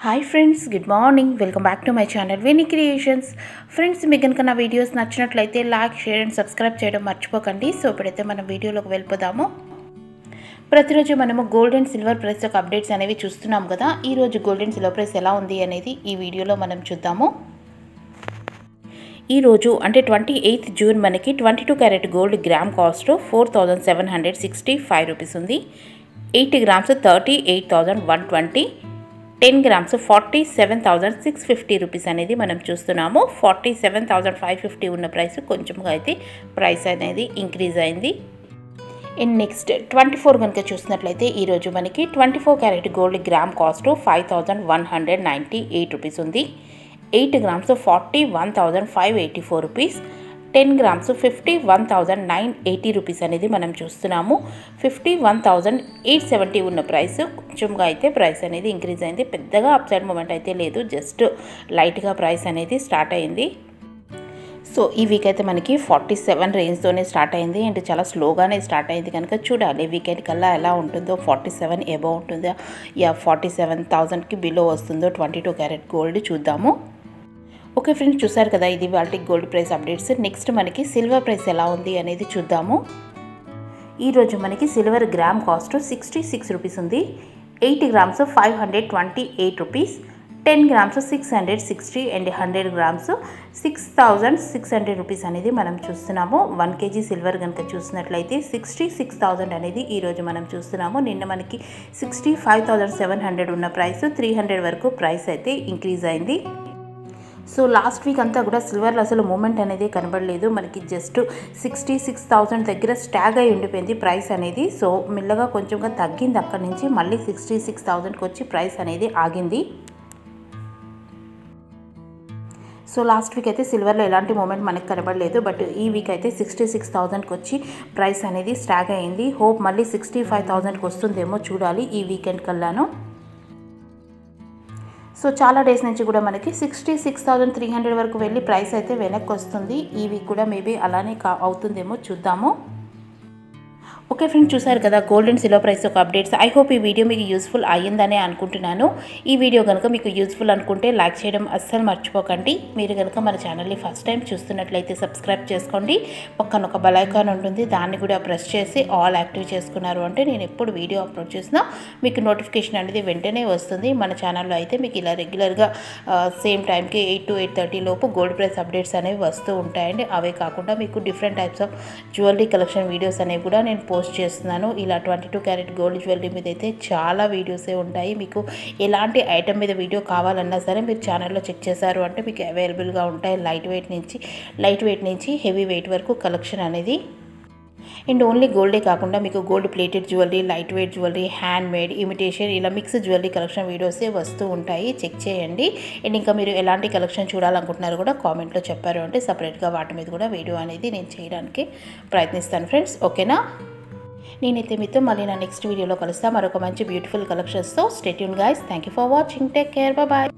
hi friends good morning welcome back to my channel Vini creations friends మీకు కనుక నా videos నచ్చినట్లయితే లైక్ షేర్ అండ్ సబ్స్క్రైబ్ చేయడం మర్చిపోకండి సో ఇప్పుడైతే మనం వీడియోలోకి వెళ్ళిపోదాము ప్రతిరోజు మనము గోల్డ్ అండ్ సిల్వర్ ప్రైస్ యొక్క అప్డేట్స్ అనేవి చూస్తున్నాం కదా ఈరోజు గోల్డ్ అండ్ సిల్వర్ ప్రైస్ ఎలా ఉంది అనేది ఈ వీడియోలో మనం చూద్దాము ఈరోజు అంటే ట్వంటీ ఎయిత్ జూన్ మనకి twenty two carat gold gram cost four thousand seven hundred sixty five rupees ఉంది eighty grams thirty eight thousand one twenty ten grams forty seven thousand six fifty rupees అనేది మనం చూస్తున్నాము forty seven thousand five fifty ఉన్న price కొంచెంగా అయితే price అనేది increase అయింది and next twenty four కనుక చూసినట్లయితే ఈరోజు మనకి twenty four carat gold gram cost five thousand one hundred ninety eight rupees ఉంది eight grams forty one thousand five eighty four rupees ten grams fifty one thousand nine eighty rupees అనేది మనం చూస్తున్నాము fifty one thousand eight seventy ఉన్న price కొంచెంగా అయితే price అనేది increase అయింది పెద్దగా అప్ సైడ్ మూమెంట్ అయితే లేదు జస్ట్ లైట్గా ప్రైస్ అనేది స్టార్ట్ అయింది సో ఈ వీక్ అయితే మనకి ఫార్టీ సెవెన్ రేంజ్తోనే స్టార్ట్ అయింది అండ్ చాలా స్లోగానే స్టార్ట్ అయింది కనుక చూడాలి వీకెండ్ కల్లా ఎలా ఉంటుందో ఫార్టీ సెవెన్ ఎబో ఉంటుందో యా ఫార్టీ సెవెన్ థౌజండ్కి బిలో వస్తుందో ట్వంటీ టూ క్యారెట్ గోల్డ్ చూద్దాము ఓకే ఫ్రెండ్స్ చూసారు కదా ఇది వాళ్ళకి గోల్డ్ ప్రైస్ అప్డేట్స్ నెక్స్ట్ మనకి సిల్వర్ ప్రైస్ ఎలా ఉంది అనేది చూద్దాము ఈరోజు మనకి silver gram cost sixty six rupees ఉంది eighty grams five hundred twenty eight rupees ten grams six hundred sixty and hundred grams six thousand six hundred rupees అనేది మనం చూస్తున్నాము వన్ కేజీ సిల్వర్ కనుక చూసినట్లయితే సిక్స్టీ సిక్స్ థౌజండ్ అనేది ఈరోజు మనం చూస్తున్నాము నిన్న మనకి sixty five thousand seven hundred ఉన్న ప్రైస్ త్రీ హండ్రెడ్ వరకు ప్రైస్ అయితే ఇంక్రీజ్ అయింది సో లాస్ట్ వీక్ అంతా కూడా సిల్వర్లో అసలు మూమెంట్ అనేది కనబడలేదు మనకి జస్ట్ సిక్స్టీ సిక్స్ థౌజండ్ దగ్గర స్టాగ్ అయి ఉండిపోయింది ప్రైస్ అనేది సో మెల్లగా కొంచెంగా తగ్గింది అక్కడి నుంచి మళ్ళీ సిక్స్టీ సిక్స్ థౌజండ్కి వచ్చి ప్రైస్ అనేది ఆగింది సో లాస్ట్ వీక్ అయితే సిల్వర్లో ఎలాంటి మూమెంట్ మనకు కనబడలేదు బట్ ఈ వీక్ అయితే సిక్స్టీ సిక్స్ థౌజండ్కి వచ్చి ప్రైస్ అనేది స్టాగ్ అయింది హోప్ మళ్ళీ సిక్స్టీ ఫైవ్ థౌజండ్కి వస్తుందేమో చూడాలి ఈ వీకెండ్ కల్లాను సో చాలా డేస్ నుంచి కూడా మనకి sixty six thousand three hundred వరకు వెళ్ళి ప్రైస్ అయితే వెనక్కి వస్తుంది ఈ వీక్ కూడా మేబీ అలానే కా అవుతుందేమో చూద్దాము ఓకే ఫ్రెండ్స్ చూసారు కదా గోల్డ్ అండ్ సిల్వర్ ప్రైస్ యొక్క అప్డేట్స్ ఐ హోప్ ఈ వీడియో మీకు యూస్ఫుల్ అయ్యిందనే అనుకుంటున్నాను ఈ వీడియో కనుక మీకు యూస్ఫుల్ అనుకుంటే లైక్ చేయడం అస్సలు మర్చిపోకండి మీరు కనుక మన ఛానల్ని ఫస్ట్ టైం చూస్తున్నట్లయితే సబ్స్క్రైబ్ చేసుకోండి పక్కన ఒక బలైకాన్ ఉంటుంది దాన్ని కూడా ప్రెస్ చేసి ఆల్ యాక్టివ్ చేసుకున్నారు అంటే నేను ఎప్పుడు వీడియో అప్లోడ్ చేసినా మీకు నోటిఫికేషన్ అనేది వెంటనే వస్తుంది మన ఛానల్లో అయితే మీకు ఇలా రెగ్యులర్గా సేమ్ టైంకి ఎయిట్ టు ఎయిట్ థర్టీ లోపు గోల్డ్ ప్రైస్ అప్డేట్స్ అనేవి వస్తూ ఉంటాయండి అవే కాకుండా మీకు different types of jewellery collection videos అనేవి కూడా నేను పోస్ట్ చేస్తున్నాను ఇలా twenty two carat gold jewellery మీద అయితే చాలా వీడియోసే ఉంటాయి మీకు ఎలాంటి ఐటమ్ మీద వీడియో కావాలన్నా సరే మీరు ఛానల్లో చెక్ చేశారు అంటే మీకు అవైలబుల్గా ఉంటాయి లైట్ వెయిట్ నుంచి లైట్ వెయిట్ నుంచి హెవీ వెయిట్ వరకు కలెక్షన్ అనేది అండ్ ఓన్లీ గోల్డే కాకుండా మీకు gold plated jewellery light weight jewellery hand made imitation ఇలా మిక్స్ జ్యువెలరీ కలెక్షన్ వీడియోసే వస్తూ ఉంటాయి చెక్ చేయండి అండ్ ఇంకా మీరు ఎలాంటి కలెక్షన్ చూడాలనుకుంటున్నారో కూడా కామెంట్లో చెప్పారు అంటే సపరేట్గా వాటి మీద కూడా వీడియో అనేది నేను చేయడానికి ప్రయత్నిస్తాను ఫ్రెండ్స్ ఓకేనా నేనైతే మీతో మళ్ళీ నా నెక్స్ట్ వీడియోలో కలుస్తా మరొక మంచి బ్యూటిఫుల్ కలెక్షన్స్తో stay tuned guys thank you for watching take care bye